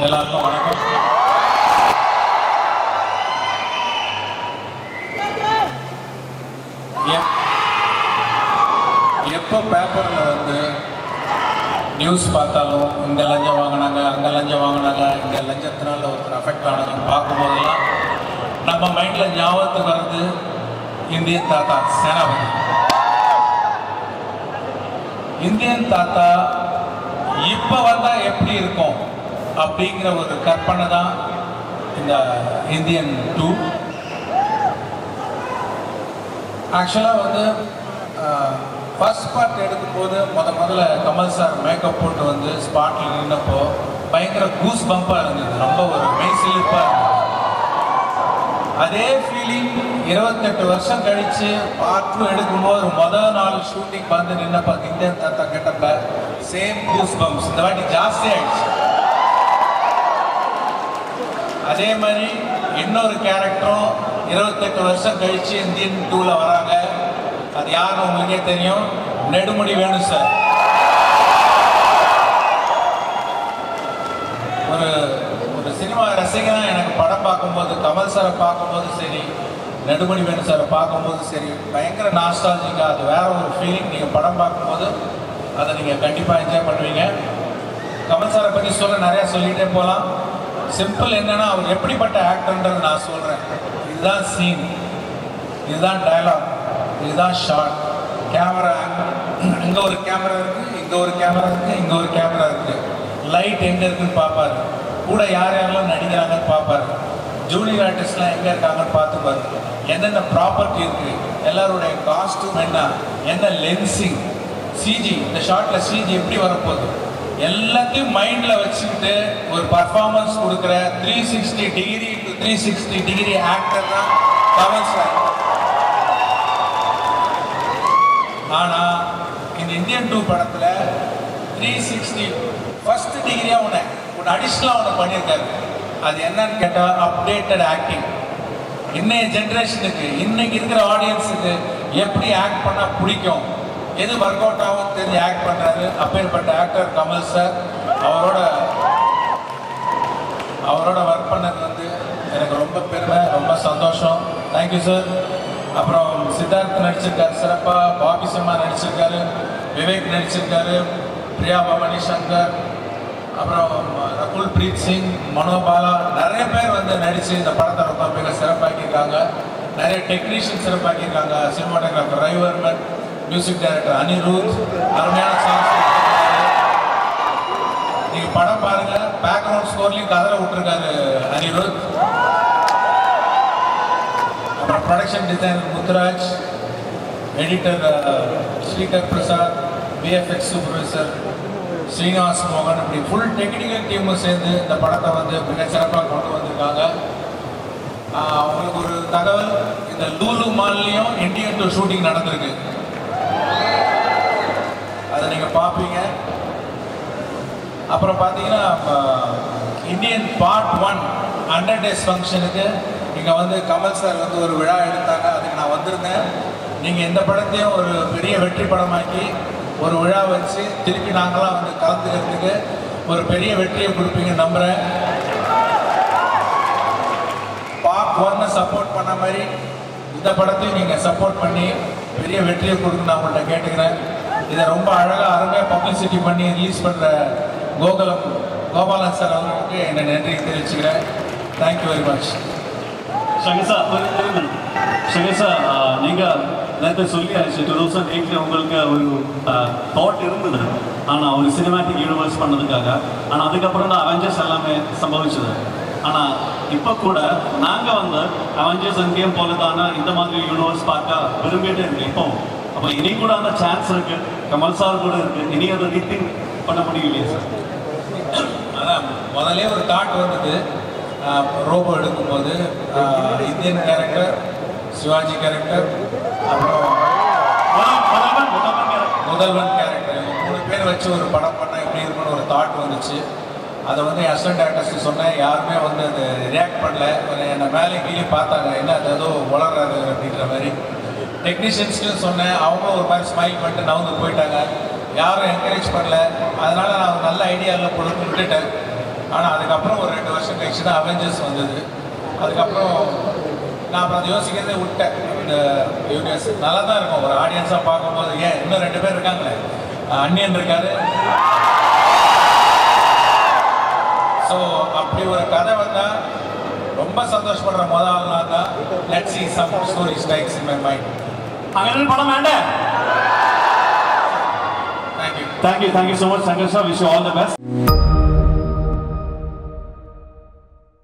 எல்லாருக்கும் வணக்கம் எப்- எப்போ பேப்பரில் வந்து நியூஸ் பார்த்தாலும் இந்த லஞ்சம் வாங்கினாங்க அங்கே லஞ்சம் வாங்கினாங்க இந்த லஞ்சத்தினால ஒருத்தர் அஃபெக்ட் ஆனாங்கன்னு பார்க்கும்போதெல்லாம் நம்ம மைண்டில் ஞாபகத்துக்கு வர்றது இந்தியன் தாத்தா சேனாபதி இந்தியன் தாத்தா இப்போ வந்தால் எப்படி இருக்கும் அப்படிங்கிற ஒரு கற்பனை தான் இந்த இந்தியன் டூ ஆக்சுவலாக வந்து ஃபர்ஸ்ட் பார்ட் எடுக்கும்போது முத முதல்ல கமல் சார் மேக்கப் போட்டு வந்து ஸ்பாட்டில் நின்னப்போ பயங்கர கூஸ் பம்பாக இருந்தது ரொம்ப ஒரு மெய் சிலிப்பாக இருந்தது அதே ஃபீலிங் இருபத்தெட்டு வருஷம் கழிச்சு பார்ட் டூ எடுக்கும்போது முதல் நாள் ஷூட்டிங் வந்து நின்னப்ப இந்தியன் தாத்தா கெட்டப்ப சேம் கூஸ் பம்ப்ஸ் இந்த வாட்டி ஜாஸ்தி ஆயிடுச்சு அதே மாதிரி இன்னொரு கேரக்டரும் இருபத்தெட்டு வருஷம் கழிச்சு இந்தியன் டூல வராங்க அது யாருன்னு உங்களுக்கே தெரியும் நெடுமுடி வேணும் சார் ஒரு ஒரு சினிமா ரசிகனா எனக்கு படம் பார்க்கும்போது கமல் சாரை பார்க்கும்போது சரி நெடுமணி வேணு சாரை பார்க்கும்போது சரி பயங்கர நாஸ்டாலஜிக்காக அது வேற ஒரு ஃபீலிங் நீங்கள் படம் பார்க்கும்போது அதை நீங்கள் கண்டிப்பாக என்ஜாய் பண்ணுவீங்க கமல் சாரை பற்றி சொல்ல நிறையா சொல்லிகிட்டே போகலாம் சிம்பிள் என்னன்னா அவர் எப்படிப்பட்ட ஆக்டர்ன்றது நான் சொல்கிறேன் இதுதான் சீன் இதுதான் டயலாக் இதுதான் ஷார்ட் கேமரா இங்கே ஒரு கேமரா இருக்குது இங்கே ஒரு கேமரா இருக்குது இங்கே ஒரு கேமரா இருக்குது லைட் எங்கே இருக்குன்னு பார்ப்பாரு கூட யார் யாரெல்லாம் நடிக்கிறாங்கன்னு பார்ப்பாரு ஜூனியர் ஆர்டிஸ்ட்லாம் எங்கே இருக்காங்கன்னு பார்த்துப்பாரு என்னென்ன ப்ராப்பர்ட்டி இருக்குது எல்லாருடைய காஸ்ட்யூம் என்ன என்ன லென்சிங் சிஜி இந்த ஷார்ட்டில் சிஜி எப்படி வரப்போகுது எல்லாத்தையும் மைண்டில் வச்சுக்கிட்டு ஒரு பர்ஃபார்மன்ஸ் கொடுக்குற three sixty degree to three sixty degree actor தான் கமல் சார் ஆனால் இந்த இந்தியன் டூ படத்தில் த்ரீ சிக்ஸ்டி ஃபர்ஸ்ட் டிகிரியாக ஒன்று ஒன்று அடிஷ்னலாக ஒன்று பண்ணியிருக்காரு அது என்னன்னு கேட்டால் அப்டேட்டட் ஆக்டிங் இன்னைய ஜென்ரேஷனுக்கு இன்னைக்கு இருக்கிற ஆடியன்ஸுக்கு எப்படி ஆக்ட் பண்ணால் பிடிக்கும் எது ஒர்க் அவுட் ஆகும் தெரிஞ்சு ஆக்ட் பண்ணுறாரு அப்பேற்பட்ட ஆக்டர் கமல் சார் அவரோட அவரோட ஒர்க் பண்ணது வந்து எனக்கு ரொம்ப பெருமை ரொம்ப சந்தோஷம் தேங்க்யூ சார் அப்புறம் சித்தார்த் நடிச்சிருக்காரு சிறப்பாக பாபி சிம்மா நடிச்சிருக்காரு விவேக் நடிச்சிருக்காரு பிரியா பவானி சங்கர் அப்புறம் ரகுல் பிரீத் சிங் மனோபாலா நிறைய பேர் வந்து நடித்து இந்த படத்தை ரொம்ப மிக சிறப்பாக்கியிருக்காங்க நிறைய டெக்னீஷியன் சிறப்பாக்கியிருக்காங்க cinematographer Ravi Varman music director Anirudh அருமையான சாங்ஸ் நீங்க படம் பாருங்க பேக்ரவுண்ட் ஸ்கோர்லயும் கதற விட்டுருக்காரு அனிருத் அப்புறம் production designer Muthuraj editor Sreekar Prasad VFX supervisor Srinivas மோகன் இப்படி ஃபுல் டெக்னிக்கல் டீமும் சேர்ந்து இந்த படத்தை வந்து மிக சிறப்பாக கொண்டு வந்திருக்காங்க ஆஹ் உங்களுக்கு ஒரு தகவல் இந்த லூலு மால்லையும் இந்தியன் டூ ஷூட்டிங் நடந்திருக்கு அதை நீங்கள் பார்ப்பீங்க அப்புறம் பார்த்தீங்கன்னா Indian part one hundred days ஃபங்க்ஷனுக்கு இங்கே வந்து கமல் சார் வந்து ஒரு விழா எடுத்தாங்க அதுக்கு நான் வந்திருந்தேன் நீங்கள் இந்த படத்தையும் ஒரு பெரிய வெற்றி படமாக்கி ஒரு விழா வச்சு திருப்பி நாங்களாம் வந்து கலந்துக்கிறதுக்கு ஒரு பெரிய வெற்றியை கொடுப்பீங்க நம்புகிறேன் பார்ட் ஒன்னை சப்போர்ட் பண்ண மாதிரி இந்த படத்தையும் நீங்கள் சப்போர்ட் பண்ணி பெரிய வெற்றியை கொடுக்க நான் உங்கள்கிட்ட கேட்டுக்கிறேன் இதை ரொம்ப அழகாக அருமையாக பப்ளிசிட்டி பண்ணி ரிலீஸ் பண்ணுற கோகுலம் கோபாலன் சார் அவர்களுக்கு என்னை நன்றி தெரிவிச்சுக்கிறேன் thank you very much Shankar sir ஒரு ஒரு minute. ஷங்கர் சார் ஆஹ், நீங்க நேரத்தை சொல்லியாச்சு டூ தௌசண்ட் எயிட்ல உங்களுக்கு ஒரு தாட் இருந்தது ஆனா ஒரு சினிமாட்டிக் யூனிவர்ஸ் பண்ணதுக்காக ஆனா அதுக்கப்புறம் தான் அவெஞ்சர்ஸ் எல்லாமே சம்பவிச்சது ஆனா இப்ப கூட நாங்க வந்து அவெஞ்சர்ஸ் அங்கேயும் போலதான இந்த மாதிரி யூனிவர்ஸ் பார்க்க விரும்பிட்டே இருக்கு இப்போ அப்ப இனி கூட அந்த சான்ஸ் இருக்கு கமல் சார் கூட இருக்கு இனி அதை ரீதிங் பண்ண முடியும் இல்லையா சார் அதான் முதல்ல ஒரு தாட் வந்தது ரோபோ எடுக்கும்போது ah, Indian character Sivaji character அப்புறம் முதல் முதல்வன் முதல்வன் character. முதல்வன் கேரக்டர் மூணு பேர் வச்சு ஒரு படம் பண்ணால் எப்படி இருக்கும்னு ஒரு தாட் வந்துச்சு அதை வந்து அசிஸ்டன்ட் டேரக்டர்ஸ் சொன்னேன் யாருமே வந்து அது ரியாக்ட் பண்ணல ஒரு என்னை மேலே கீழே பார்த்தாங்க என்ன அது ஏதோ வளர்றாரு அப்படின்ற மாதிரி டெக்னீஷியன்ஸ்க்கும் சொன்னேன் அவங்களும் ஒரு மாதிரி ஸ்மைல் பண்ணிட்டு நவுந்து போயிட்டாங்க யாரும் என்கரேஜ் பண்ணல அதனால நான் ஒரு நல்ல ஐடியா இல்லை பொழுது விட்டுட்டேன் ஆனால் அதுக்கப்புறம் ஒரு ரெண்டு வருஷம் கழிச்சு தான் அவெஞ்சர்ஸ் வந்தது அதுக்கப்புறம் நான் அப்புறம் அதை யோசிக்கிறதே விட்டேன் இந்த யூனிவர்ஸ் நல்லா தான் இருக்கும் ஒரு ஆடியன்ஸாக பார்க்கும்போது ஏன் இன்னும் ரெண்டு பேர் இருக்காங்களே அன்னியன் இருக்காரு ஸோ அப்படி ஒரு கதை வந்தால் ரொம்ப சந்தோஷப்படுற முதல் நாள் தான் let see some story strikes in my mind അങ്ങനെ ഒരു പടം വേണ്ടേ thank you thank you thank you so much Shankar sir wish all the best